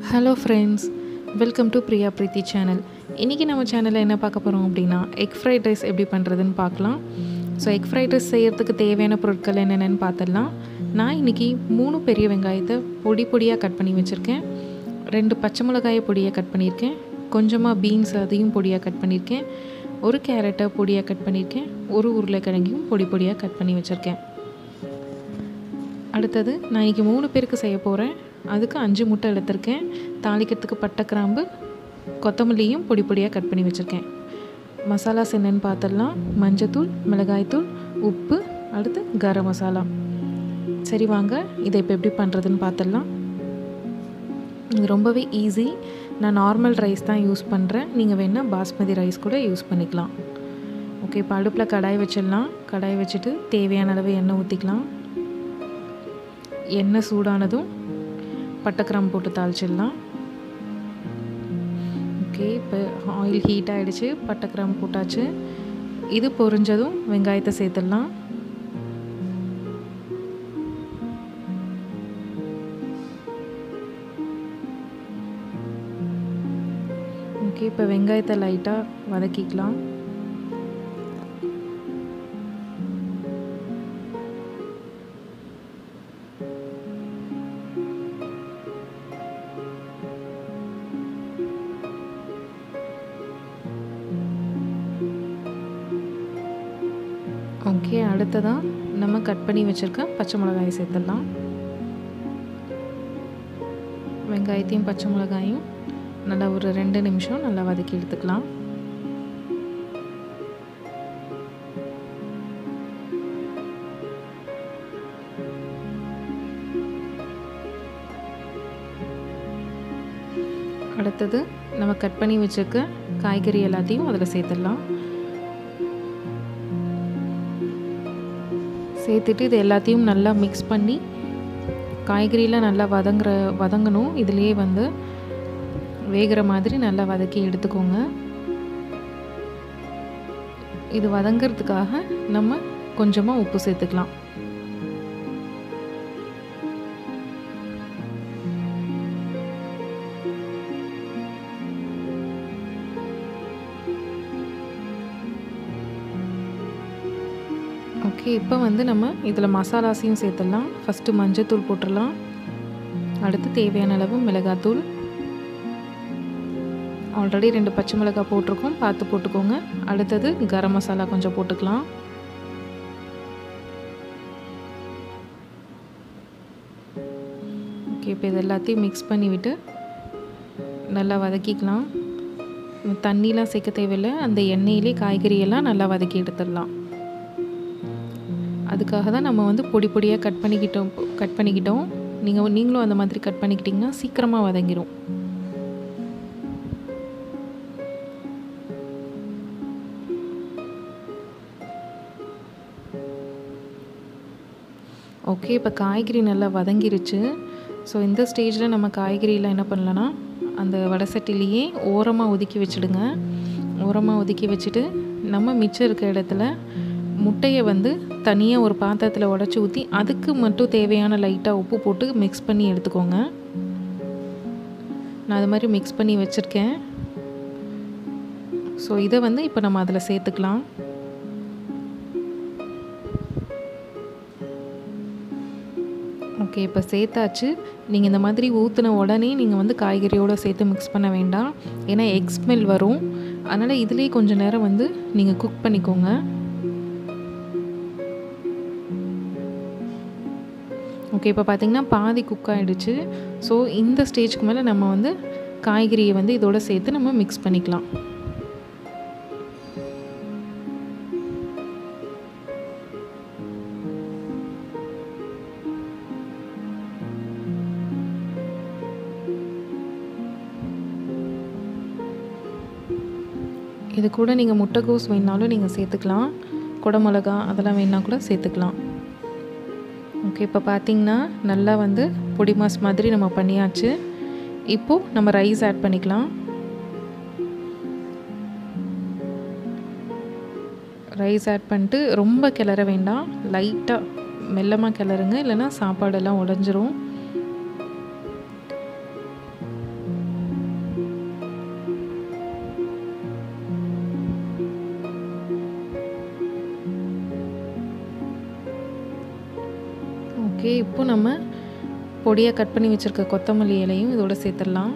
hello friends welcome to Priya Preethi channel இன்றைக்கி நம்ம சேனலில் என்ன பார்க்க போகிறோம் அப்படின்னா எக் ஃப்ரைட் ரைஸ் எப்படி பண்ணுறதுன்னு பார்க்கலாம் ஸோ எக் ஃப்ரைட் ரைஸ் செய்கிறதுக்கு தேவையான பொருட்கள் என்னென்னு பார்த்துடலாம் நான் இன்றைக்கி மூணு பெரிய வெங்காயத்தை பொடி பொடியாக கட் பண்ணி வச்சுருக்கேன் ரெண்டு பச்சை மிளகாயை பொடியாக கட் பண்ணியிருக்கேன் கொஞ்சமாக பீன்ஸ் அதையும் பொடியாக கட் பண்ணியிருக்கேன் ஒரு கேரட்டை பொடியாக கட் பண்ணியிருக்கேன் ஒரு உருளைக்கிழங்கையும் பொடி பொடியாக கட் பண்ணி வச்சுருக்கேன் அடுத்தது நான் இன்றைக்கி மூணு பேருக்கு செய்ய போகிறேன் அதுக்கு அஞ்சு முட்டை எடுத்திருக்கேன் தாளிக்கிறதுக்கு பட்டை கிராம்பு கொத்தமல்லியும் பொடி பொடியாக கட் பண்ணி வச்சுருக்கேன் மசாலாஸ் என்னென்னு பார்த்துடலாம் மஞ்சத்தூள் மிளகாய்த்தூள் உப்பு அடுத்து கரம் மசாலா சரி வாங்க இதை இப்போ எப்படி பண்ணுறதுன்னு பார்த்துடலாம் இது ரொம்பவே ஈஸி நான் நார்மல் ரைஸ் தான் யூஸ் பண்ணுறேன் நீங்கள் வேணால் பாஸ்மதி ரைஸ் கூட யூஸ் பண்ணிக்கலாம் ஓகே இப்போ அடுப்பில் கடாய் வச்சிடலாம் கடாய் வச்சுட்டு தேவையான அளவு எண்ணெய் ஊற்றிக்கலாம் எண்ணெய் சூடானதும் பட்டைக்கிராம்பு போட்டு தாளிச்சிடலாம் ஓகே இப்போ ஆயில் ஹீட் ஆகிடுச்சு பட்டைக்கிராம்பு போட்டாச்சு இது பொரிஞ்சதும் வெங்காயத்தை சேர்த்துடலாம் ஓகே இப்போ வெங்காயத்தை லைட்டாக வதக்கிக்கலாம் ஓகே அடுத்ததாக நம்ம கட் பண்ணி வச்சுருக்க பச்சை மிளகாயை சேர்த்துடலாம் வெங்காயத்தையும் பச்சை மிளகாயும் நல்லா ஒரு ரெண்டு நிமிஷம் நல்லா வதக்கி எடுத்துக்கலாம் அடுத்தது நம்ம கட் பண்ணி வச்சுருக்க காய்கறி எல்லாத்தையும் அதில் சேர்த்துடலாம் சேர்த்துட்டு இது எல்லாத்தையும் நல்லா மிக்ஸ் பண்ணி காய்கறியெலாம் நல்லா வதங்குற வதங்கணும் இதுலேயே வந்து வேகிற மாதிரி நல்லா வதக்கி எடுத்துக்கோங்க இது வதங்கிறதுக்காக நம்ம கொஞ்சமாக உப்பு சேர்த்துக்கலாம் ஓகே இப்போ வந்து நம்ம இதில் மசாலாஸையும் சேர்த்துடலாம் ஃபஸ்ட்டு மஞ்சத்தூள் போட்டுடலாம் அடுத்து தேவையான அளவு மிளகாத்தூள் ஆல்ரெடி ரெண்டு பச்சை மிளகாய் போட்டிருக்கோம் பார்த்து போட்டுக்கோங்க அடுத்தது கரம் மசாலா கொஞ்சம் போட்டுக்கலாம் ஓகே இப்போ இது எல்லாத்தையும் மிக்ஸ் பண்ணி விட்டு நல்லா வதக்கிக்கலாம் தண்ணிலாம் சேர்க்க தேவையில்லை அந்த எண்ணெயிலே காய்கறியெல்லாம் நல்லா வதக்கி எடுத்துடலாம் அதுக்காக தான் நம்ம வந்து பொடி பொடியாக கட் பண்ணிக்கிட்டோம் கட் பண்ணிக்கிட்டோம் நீங்கள் நீங்களும் அந்த மாதிரி கட் பண்ணிக்கிட்டிங்கன்னா சீக்கிரமாக வதங்கிடும் ஓகே இப்போ காய்கறி நல்லா வதங்கிருச்சு ஸோ இந்த ஸ்டேஜில் நம்ம காய்கறியில் என்ன பண்ணலன்னா அந்த வடை சட்டிலேயே ஓரமாக ஒதுக்கி வச்சுடுங்க ஓரமாக ஒதுக்கி வச்சுட்டு நம்ம மிச்சம் இருக்க இடத்துல முட்டையை வந்து தனியாக ஒரு பாத்திரத்தில் உடச்சி ஊற்றி அதுக்கு மட்டும் தேவையான லைட்டாக உப்பு போட்டு மிக்ஸ் பண்ணி எடுத்துக்கோங்க நான் அது மாதிரி மிக்ஸ் பண்ணி வச்சுருக்கேன் ஸோ இதை வந்து இப்போ நம்ம அதில் சேர்த்துக்கலாம் ஓகே இப்போ சேர்த்தாச்சு நீங்கள் இந்த மாதிரி ஊற்றின உடனே நீங்கள் வந்து காய்கறியோடு சேர்த்து மிக்ஸ் பண்ண வேண்டாம் ஏன்னா எக் ஸ்மெல் வரும் அதனால் இதுலேயே கொஞ்சம் நேரம் வந்து நீங்கள் குக் பண்ணிக்கோங்க ஓகே இப்போ பார்த்திங்கன்னா பாதி குக் ஆகிடுச்சு ஸோ இந்த ஸ்டேஜ்க்கு மேலே நம்ம வந்து காய்கறியை வந்து இதோட சேர்த்து நம்ம மிக்ஸ் பண்ணிக்கலாம் இது கூட நீங்கள் முட்டைக்கோஸ் வேணாலும் நீங்கள் சேர்த்துக்கலாம் குடமிளகா அதெல்லாம் வேணால் கூட சேர்த்துக்கலாம் ஓகே இப்போ பார்த்திங்கன்னா நல்லா வந்து பொடி மாஸ் மாதிரி நம்ம பண்ணியாச்சு இப்போது நம்ம ரைஸ் ஆட் பண்ணிக்கலாம் ரைஸ் ஆட் பண்ணிட்டு ரொம்ப கிளற வேண்டாம் லைட்டாக மெல்லமாக கிளறுங்க இல்லைன்னா சாப்பாடெல்லாம் உடஞ்சிரும் ஓகே இப்போ நம்ம பொடியாக கட் பண்ணி வச்சுருக்க கொத்தமல்லி இலையும் இதோட சேர்த்துடலாம்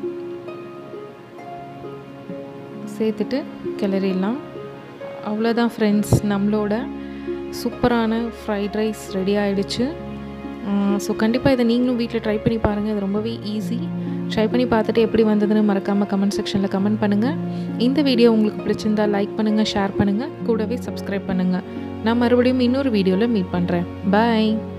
சேர்த்துட்டு கிளறிடலாம் அவ்வளோதான் ஃப்ரெண்ட்ஸ் நம்மளோட சூப்பரான ஃப்ரைட் ரைஸ் ரெடி ஆகிடுச்சு ஸோ கண்டிப்பாக இதை நீங்களும் வீட்டில் ட்ரை பண்ணி பாருங்கள் இது ரொம்பவே ஈஸி ட்ரை பண்ணி பார்த்துட்டு எப்படி வந்ததுன்னு மறக்காமல் கமெண்ட் செக்ஷனில் கமெண்ட் பண்ணுங்கள் இந்த வீடியோ உங்களுக்கு பிடிச்சிருந்தா லைக் பண்ணுங்கள் ஷேர் பண்ணுங்கள் கூடவே சப்ஸ்கிரைப் பண்ணுங்கள் நான் மறுபடியும் இன்னொரு வீடியோவில் மீட் பண்ணுறேன் பாய்